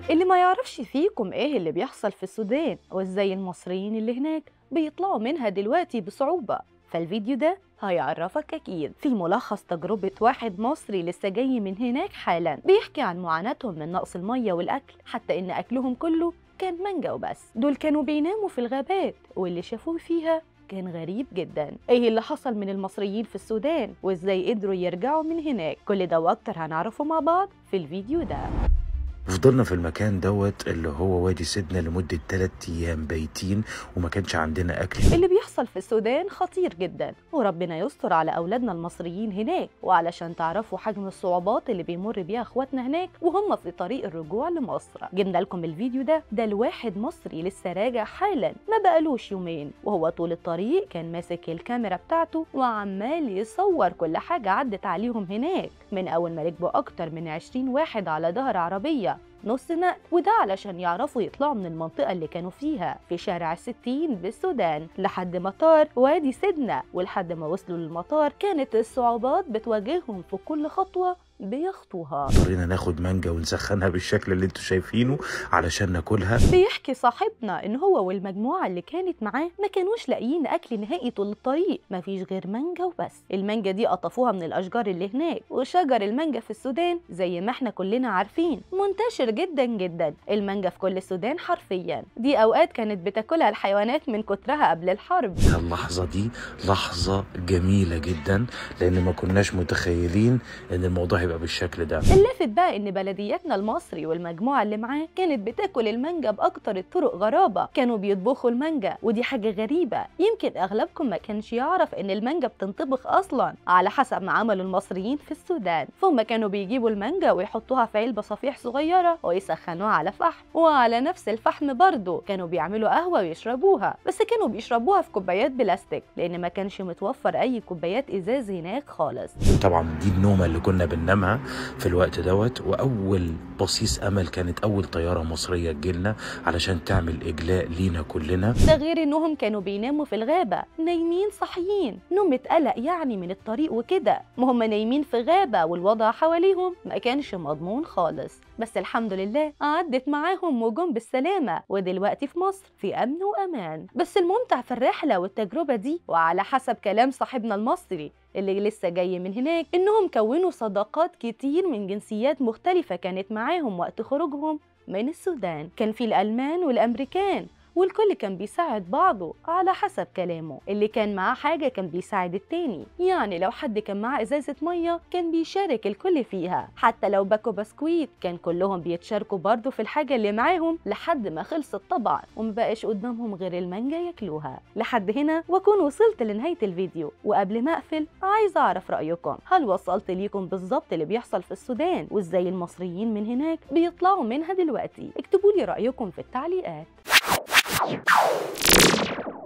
اللي ما يعرفش فيكم ايه اللي بيحصل في السودان وازاي المصريين اللي هناك بيطلعوا منها دلوقتي بصعوبة فالفيديو ده هيعرفك أكيد في ملخص تجربة واحد مصري لسه جاي من هناك حالا بيحكي عن معاناتهم من نقص المية والأكل حتى إن أكلهم كله كان مانجا وبس دول كانوا بيناموا في الغابات واللي شافوه فيها كان غريب جدا ايه اللي حصل من المصريين في السودان وازاي قدروا يرجعوا من هناك كل ده واكتر هنعرفه مع بعض في الفيديو ده فضلنا في المكان دوت اللي هو وادي سيدنا لمدة 3 أيام بايتين وما كانش عندنا أكل اللي بيحصل في السودان خطير جدا وربنا يستر على أولادنا المصريين هناك وعلشان تعرفوا حجم الصعوبات اللي بيمر بيها اخواتنا هناك وهم في طريق الرجوع لمصر جبنا لكم الفيديو ده ده لواحد مصري لسه راجع حالا ما بقالوش يومين وهو طول الطريق كان ماسك الكاميرا بتاعته وعمال يصور كل حاجة عدت عليهم هناك من أول ما ركبوا أكتر من 20 واحد على ظهر عربية نص نقل وده علشان يعرفوا يطلعوا من المنطقة اللي كانوا فيها في شارع الستين بالسودان لحد مطار وادي سيدنا ولحد ما وصلوا للمطار كانت الصعوبات بتواجههم في كل خطوة بيخطوها اضطرينا ناخد مانجا ونسخنها بالشكل اللي انتوا شايفينه علشان ناكلها بيحكي صاحبنا ان هو والمجموعه اللي كانت معاه ما كانوش لاقيين اكل نهائي طول الطريق ما فيش غير مانجا وبس المانجا دي قطفوها من الاشجار اللي هناك وشجر المانجا في السودان زي ما احنا كلنا عارفين منتشر جدا جدا المانجا في كل السودان حرفيا دي اوقات كانت بتاكلها الحيوانات من كترها قبل الحرب اللحظة دي لحظة جميلة جدا لأن ما كناش متخيلين إن الموضوع هيبقى بالشكل ده اللافت بقى ان بلدياتنا المصري والمجموعه اللي معاه كانت بتاكل المانجا باكتر الطرق غرابه كانوا بيطبخوا المانجا ودي حاجه غريبه يمكن اغلبكم ما كانش يعرف ان المانجا بتنطبخ اصلا على حسب ما عملوا المصريين في السودان فهم كانوا بيجيبوا المانجا ويحطوها في علبه صفيح صغيره ويسخنوها على فحم وعلى نفس الفحم برضه كانوا بيعملوا قهوه ويشربوها بس كانوا بيشربوها في كوبايات بلاستيك لان ما كانش متوفر اي كوبايات ازاز هناك خالص طبعا دي النومة اللي كنا بننامها في الوقت دوت وأول بصيص أمل كانت أول طيارة مصرية تجيلنا علشان تعمل إجلاء لينا كلنا ده غير انهم كانوا بيناموا في الغابه نايمين صاحيين نومة قلق يعني من الطريق وكده ما هم نايمين في غابه والوضع حواليهم ما كانش مضمون خالص بس الحمد لله عدت معاهم وجم بالسلامه ودلوقتي في مصر في امن وامان بس الممتع في الرحله والتجربه دي وعلى حسب كلام صاحبنا المصري اللي لسه جاي من هناك انهم كونوا صداقات كتير من جنسيات مختلفه كانت معاهم وقت خروجهم من السودان كان في الالمان والامريكان والكل كان بيساعد بعضه على حسب كلامه اللي كان معاه حاجة كان بيساعد التاني يعني لو حد كان معاه إزازة مية كان بيشارك الكل فيها حتى لو باكو بسكويت كان كلهم بيتشاركوا برضه في الحاجة اللي معاهم لحد ما خلصت طبعا ومبقاش قدامهم غير المانجا ياكلوها لحد هنا وأكون وصلت لنهاية الفيديو وقبل ما أقفل عايزة أعرف رأيكم هل وصلت ليكم بالظبط اللي بيحصل في السودان وإزاي المصريين من هناك بيطلعوا منها دلوقتي اكتبوا لي رأيكم في التعليقات